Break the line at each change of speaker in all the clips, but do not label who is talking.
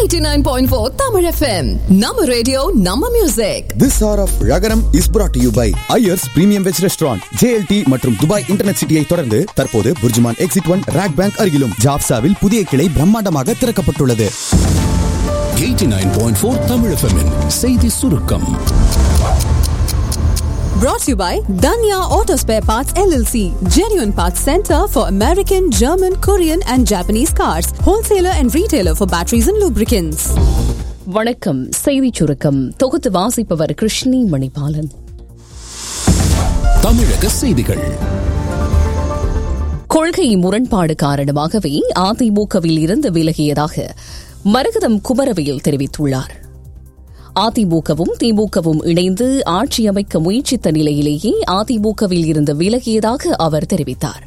89.4 Tamil FM. நம்ம radio நம்ம music
This hour of Ragaram is brought to you by Ayers Premium Veg Restaurant, JLT மற்றும் Dubai internet சிட்டியை தொடர்ந்து தற்போது BurJuman exit one RAK bank அருகிலும் ஜாப்சாவில் புதிய கிளை பிரம்மாண்டமாக திறக்கப்பட்டுள்ளது
89.4 Tamil FM'in செய்தி சுருக்கம்
brought to you by Danya Auto Spare Parts LLC, genuine parts center for American, German, Korean and Japanese cars, wholesaler and retailer for batteries and lubricants.
வணக்கம் செய்திச் சுருக்கம் தொகுத்து வாசிப்பவர் கிருஷ்ணி மணிபாலன்
தமிழக செய்திகள்
கொள்கை முரண்பாடு காரணமாகவே அதிமுகவில் இருந்து விலகியதாக மரகதம் குமரவேல் தெரிவித்துள்ளார் அதிமுகவும் திமுகவும் இணைந்து ஆட்சி அமைக்க முயற்சித்த நிலையிலேயே அதிமுகவில் இருந்து விலகியதாக அவர் தெரிவித்தார்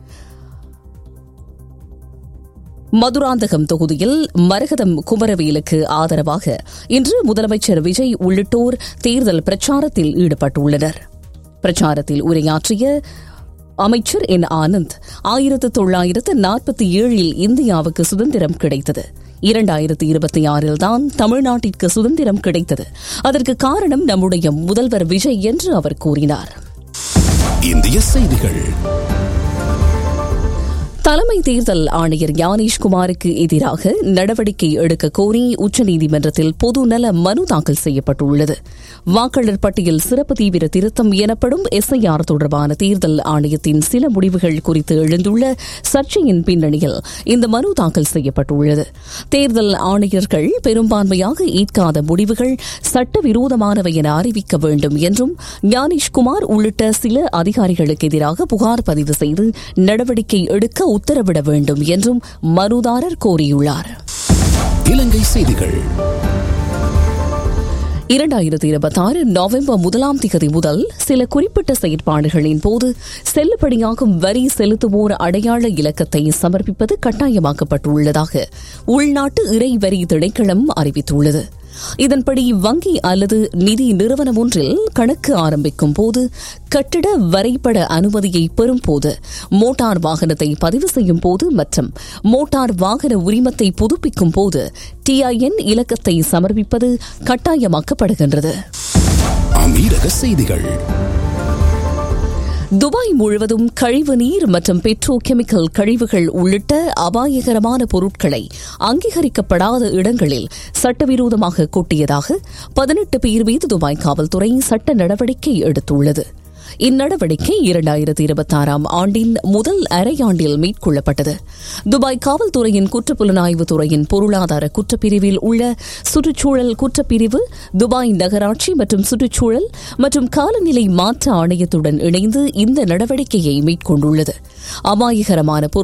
மதுராந்தகம் தொகுதியில் மரகதம் குமரவேலுக்கு ஆதரவாக இன்று முதலமைச்சர் விஜய் உள்ளிட்டோர் தேர்தல் பிரச்சாரத்தில் ஈடுபட்டுள்ளனர் பிரச்சாரத்தில் உரையாற்றிய அமைச்சர் என் ஆனந்த் ஆயிரத்து தொள்ளாயிரத்து நாற்பத்தி ஏழில் இந்தியாவுக்கு சுதந்திரம் கிடைத்தது இரண்டாயிரத்து இருபத்தி ஆறில் தான் தமிழ்நாட்டிற்கு சுதந்திரம் கிடைத்தது அதற்கு காரணம் நம்முடைய முதல்வர் விஜய் என்று அவர் கூறினார்
இந்திய செய்திகள்
தலைமை தேர்தல் ஆணையர் ஞானேஷ்குமாருக்கு எதிராக நடவடிக்கை எடுக்க கோரி உச்சநீதிமன்றத்தில் பொதுநல மனு தாக்கல் செய்யப்பட்டுள்ளது வாக்காளர் பட்டியல் சிறப்பு தீவிர திருத்தம் எனப்படும் எஸ்ஐஆர் தொடர்பான தேர்தல் ஆணையத்தின் சில முடிவுகள் குறித்து எழுந்துள்ள சர்ச்சையின் பின்னணியில் இந்த மனு தாக்கல் செய்யப்பட்டுள்ளது தேர்தல் ஆணையர்கள் பெரும்பான்மையாக ஏற்காத முடிவுகள் சட்டவிரோதமானவை என அறிவிக்க வேண்டும் என்றும் ஞானேஷ்குமார் உள்ளிட்ட சில அதிகாரிகளுக்கு எதிராக புகார் பதிவு செய்து நடவடிக்கை எடுக்க உத்தரவிட வேண்டும் என்றும் மனுதாரர் கோரியுள்ளார்
இலங்கை செய்திகள்
இரண்டாயிரத்தி இருபத்தாறு நவம்பர் முதலாம் திகதி முதல் சில குறிப்பிட்ட செயற்பாடுகளின் போது செல்லுபடியாகும் வரி செலுத்துவோர் அடையாள இலக்கத்தை சமர்ப்பிப்பது கட்டாயமாக்கப்பட்டுள்ளதாக உள்நாட்டு இறை வரி திணைக்களம் அறிவித்துள்ளது இதன்படி வங்கி அல்லது நிதி நிறுவனம் ஒன்றில் கணக்கு ஆரம்பிக்கும் போது கட்டிட வரைபட அனுமதியை பெறும் போது மோட்டார் வாகனத்தை பதிவு செய்யும் போது மற்றும் மோட்டார் வாகன உரிமத்தை புதுப்பிக்கும் போது டிஐஎன் இலக்கத்தை சமர்ப்பிப்பது கட்டாயமாக்கப்படுகின்றது
அமீரக செய்திகள்
துபாய் முழுவதும் கழிவு நீர் மற்றும் பெட்ரோ கெமிக்கல் கழிவுகள் உள்ளிட்ட அபாயகரமான பொருட்களை அங்கீகரிக்கப்படாத இடங்களில் சட்டவிரோதமாக கொட்டியதாக பதினெட்டு பேர் மீது துபாய் காவல்துறை சட்ட நடவடிக்கை எடுத்துள்ளது இந்நடவடிக்கை இரண்டாயிரத்தி இருபத்தாறாம் ஆண்டின் முதல் அரையாண்டில் மேற்கொள்ளப்பட்டது துபாய் காவல்துறையின் குற்றப்புலனாய்வு துறையின் பொருளாதார குற்றப்பிரிவில் உள்ள சுற்றுச்சூழல் குற்றப்பிரிவு துபாய் நகராட்சி மற்றும் சுற்றுச்சூழல் மற்றும் காலநிலை மாற்ற ஆணையத்துடன் இணைந்து இந்த நடவடிக்கையை மேற்கொண்டுள்ளது அபாயகரமான பொருள்